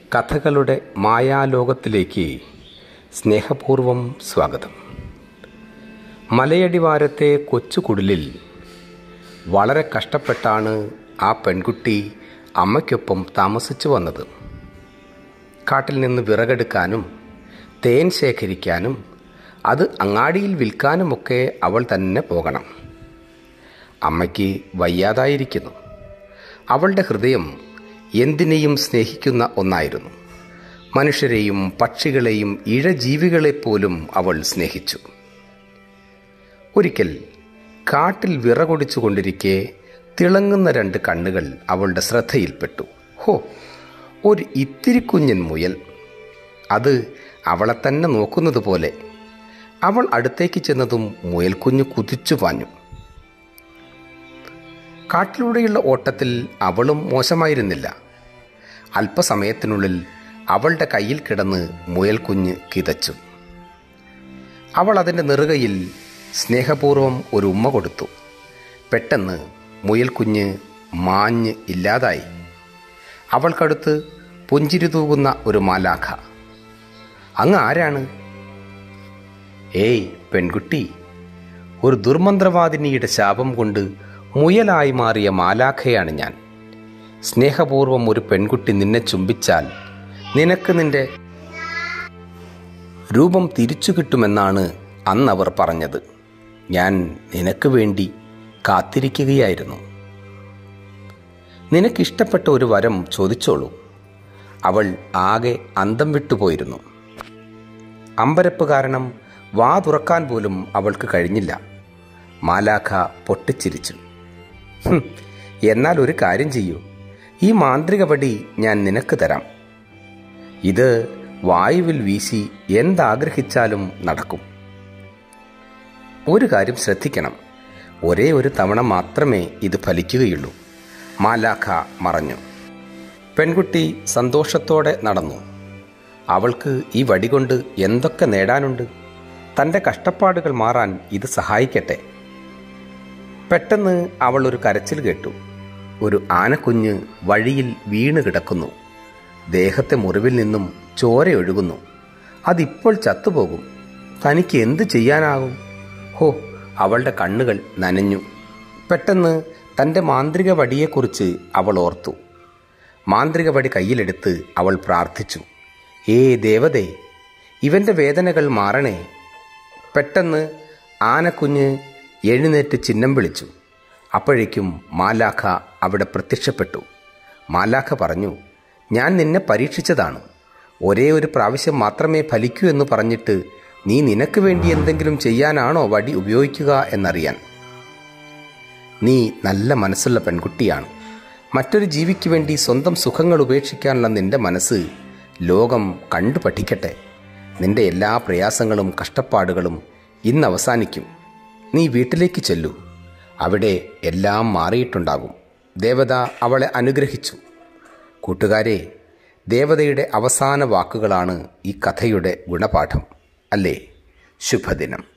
കഥകളുടെ മായാലോകത്തിലേക്ക് സ്നേഹപൂർവം സ്വാഗതം മലയടിവാരത്തെ കൊച്ചു കുടിലിൽ വളരെ കഷ്ടപ്പെട്ടാണ് ആ പെൺകുട്ടി അമ്മയ്ക്കൊപ്പം താമസിച്ചു വന്നത് കാട്ടിൽ നിന്ന് വിറകെടുക്കാനും തേൻ ശേഖരിക്കാനും അത് അങ്ങാടിയിൽ വിൽക്കാനുമൊക്കെ അവൾ തന്നെ പോകണം അമ്മയ്ക്ക് വയ്യാതായിരിക്കുന്നു അവളുടെ ഹൃദയം എന്തിനേയും സ്നേഹിക്കുന്ന ഒന്നായിരുന്നു മനുഷ്യരെയും പക്ഷികളെയും ഇഴജീവികളെപ്പോലും അവൾ സ്നേഹിച്ചു ഒരിക്കൽ കാട്ടിൽ വിറകൊടിച്ചു കൊണ്ടിരിക്കെ തിളങ്ങുന്ന രണ്ട് കണ്ണുകൾ അവളുടെ ശ്രദ്ധയിൽപ്പെട്ടു ഹോ ഒരു ഇത്തിരി കുഞ്ഞൻ മുയൽ അത് അവളെ തന്നെ നോക്കുന്നത് പോലെ അവൾ അടുത്തേക്ക് ചെന്നതും മുയൽക്കുഞ്ഞ് കുതിച്ചു പാഞ്ഞു കാട്ടിലൂടെയുള്ള ഓട്ടത്തിൽ അവളും മോശമായിരുന്നില്ല അല്പസമയത്തിനുള്ളിൽ അവളുടെ കയ്യിൽ കിടന്ന് മുയൽക്കുഞ്ഞ് കിതച്ചു അവൾ അതിൻ്റെ നെറുകയിൽ സ്നേഹപൂർവം ഒരു ഉമ്മ കൊടുത്തു പെട്ടെന്ന് മുയൽക്കുഞ്ഞ് മാഞ്ഞ് ഇല്ലാതായി അവൾക്കടുത്ത് പുഞ്ചിരി തൂകുന്ന ഒരു മാലാഖ അങ്ങ് ആരാണ് ഏയ് പെൺകുട്ടി ഒരു ദുർമന്ത്രവാദിനിയുടെ ശാപം കൊണ്ട് മുയലായി മാറിയ മാലാഖയാണ് ഞാൻ സ്നേഹപൂർവം ഒരു പെൺകുട്ടി നിന്നെ ചുംബിച്ചാൽ നിനക്ക് നിന്റെ രൂപം തിരിച്ചു കിട്ടുമെന്നാണ് അന്നവർ പറഞ്ഞത് ഞാൻ നിനക്ക് വേണ്ടി കാത്തിരിക്കുകയായിരുന്നു നിനക്കിഷ്ടപ്പെട്ട ഒരു വരം ചോദിച്ചോളൂ അവൾ ആകെ അന്തം വിട്ടുപോയിരുന്നു അമ്പരപ്പ് കാരണം വാ തുറക്കാൻ പോലും അവൾക്ക് കഴിഞ്ഞില്ല മാലാഖ പൊട്ടിച്ചിരിച്ചു "ഹും, എന്നാൽ ഒരു കാര്യം ചെയ്യൂ ഈ മാന്ത്രിക വടി ഞാൻ നിനക്ക് തരാം ഇത് വായുവിൽ വീശി എന്താഗ്രഹിച്ചാലും നടക്കും ഒരു കാര്യം ശ്രദ്ധിക്കണം ഒരേ ഒരു തവണ മാത്രമേ ഇത് ഫലിക്കുകയുള്ളൂ മാലാഖ മറഞ്ഞു പെൺകുട്ടി സന്തോഷത്തോടെ നടന്നു അവൾക്ക് ഈ വടി കൊണ്ട് എന്തൊക്കെ നേടാനുണ്ട് തൻ്റെ കഷ്ടപ്പാടുകൾ മാറാൻ ഇത് സഹായിക്കട്ടെ പെട്ടെന്ന് അവൾ ഒരു കരച്ചിൽ കേട്ടു ഒരു ആനക്കുഞ്ഞ് വഴിയിൽ വീണ് കിടക്കുന്നു ദേഹത്തെ മുറിവിൽ നിന്നും ചോരയൊഴുകുന്നു അതിപ്പോൾ ചത്തുപോകും തനിക്ക് എന്ത് ചെയ്യാനാകും ഹോ അവളുടെ കണ്ണുകൾ നനഞ്ഞു പെട്ടെന്ന് തൻ്റെ മാന്ത്രിക വടിയെക്കുറിച്ച് അവൾ ഓർത്തു മാന്ത്രിക വടി കയ്യിലെടുത്ത് അവൾ പ്രാർത്ഥിച്ചു ഏ ദേവതേ ഇവൻ്റെ വേദനകൾ മാറണേ പെട്ടെന്ന് ആനക്കുഞ്ഞ് എഴുന്നേറ്റ് ചിഹ്നം വിളിച്ചു അപ്പോഴേക്കും മാലാഖ അവിടെ പ്രത്യക്ഷപ്പെട്ടു മാലാഖ പറഞ്ഞു ഞാൻ നിന്നെ പരീക്ഷിച്ചതാണ് ഒരേ ഒരു പ്രാവശ്യം മാത്രമേ ഫലിക്കൂ എന്ന് പറഞ്ഞിട്ട് നീ നിനക്ക് വേണ്ടി എന്തെങ്കിലും ചെയ്യാനാണോ വടി ഉപയോഗിക്കുക എന്നറിയാൻ നീ നല്ല മനസ്സുള്ള പെൺകുട്ടിയാണ് മറ്റൊരു ജീവിക്ക് വേണ്ടി സ്വന്തം സുഖങ്ങൾ ഉപേക്ഷിക്കാനുള്ള നിന്റെ മനസ്സ് ലോകം കണ്ടു പഠിക്കട്ടെ നിന്റെ എല്ലാ പ്രയാസങ്ങളും കഷ്ടപ്പാടുകളും ഇന്ന് അവസാനിക്കും നീ വീട്ടിലേക്ക് ചെല്ലൂ അവിടെ എല്ലാം മാറിയിട്ടുണ്ടാകും ദേവത അവളെ അനുഗ്രഹിച്ചു കൂട്ടുകാരെ ദേവതയുടെ അവസാന വാക്കുകളാണ് ഈ കഥയുടെ ഗുണപാഠം അല്ലേ ശുഭദിനം